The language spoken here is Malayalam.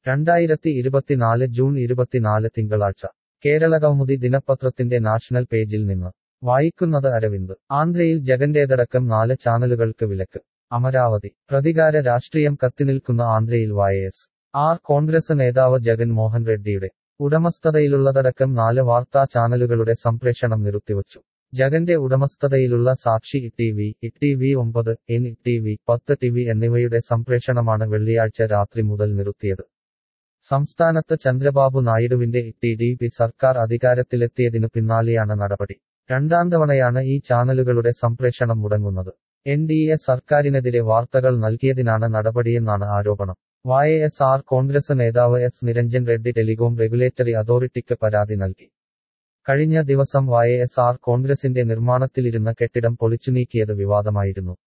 രണ്ടായിരത്തി ഇരുപത്തിനാല് ജൂൺ ഇരുപത്തിനാല് തിങ്കളാഴ്ച കേരളകൗമുദി ദിനപത്രത്തിന്റെ നാഷണൽ പേജിൽ നിന്ന് വായിക്കുന്നത് അരവിന്ദ് ആന്ധ്രയിൽ ജഗന്റേതടക്കം നാല് ചാനലുകൾക്ക് വിലക്ക് അമരാവതി പ്രതികാര രാഷ്ട്രീയം കത്തിനിൽക്കുന്ന ആന്ധ്രയിൽ വൈഎസ് ആർ കോൺഗ്രസ് നേതാവ് ജഗൻ മോഹൻ റെഡ്ഡിയുടെ ഉടമസ്ഥതയിലുള്ളതടക്കം നാല് വാർത്താ ചാനലുകളുടെ സംപ്രേഷണം നിർത്തിവച്ചു ജഗന്റെ ഉടമസ്ഥതയിലുള്ള Sakshi T V T V ഒമ്പത് എൻ ടി വി പത്ത് ടി വി എന്നിവയുടെ സംപ്രേഷണമാണ് വെള്ളിയാഴ്ച രാത്രി മുതൽ നിർത്തിയത് സംസ്ഥാനത്ത് ചന്ദ്രബാബു നായിഡുവിന്റെ ടി ഡി പി സർക്കാർ അധികാരത്തിലെത്തിയതിനു പിന്നാലെയാണ് നടപടി രണ്ടാം തവണയാണ് ഈ ചാനലുകളുടെ സംപ്രേഷണം മുടങ്ങുന്നത് എൻ ഡി എ സർക്കാരിനെതിരെ വാർത്തകൾ നൽകിയതിനാണ് നടപടിയെന്നാണ് ആരോപണം വൈ എസ് ആർ കോൺഗ്രസ് നേതാവ് S Niranjan Reddy telecom regulatory അതോറിറ്റിക്ക് പരാതി നൽകി കഴിഞ്ഞ ദിവസം വൈ എസ് ആർ കോൺഗ്രസിന്റെ നിർമ്മാണത്തിലിരുന്ന കെട്ടിടം പൊളിച്ചുനീക്കിയത് വിവാദമായിരുന്നു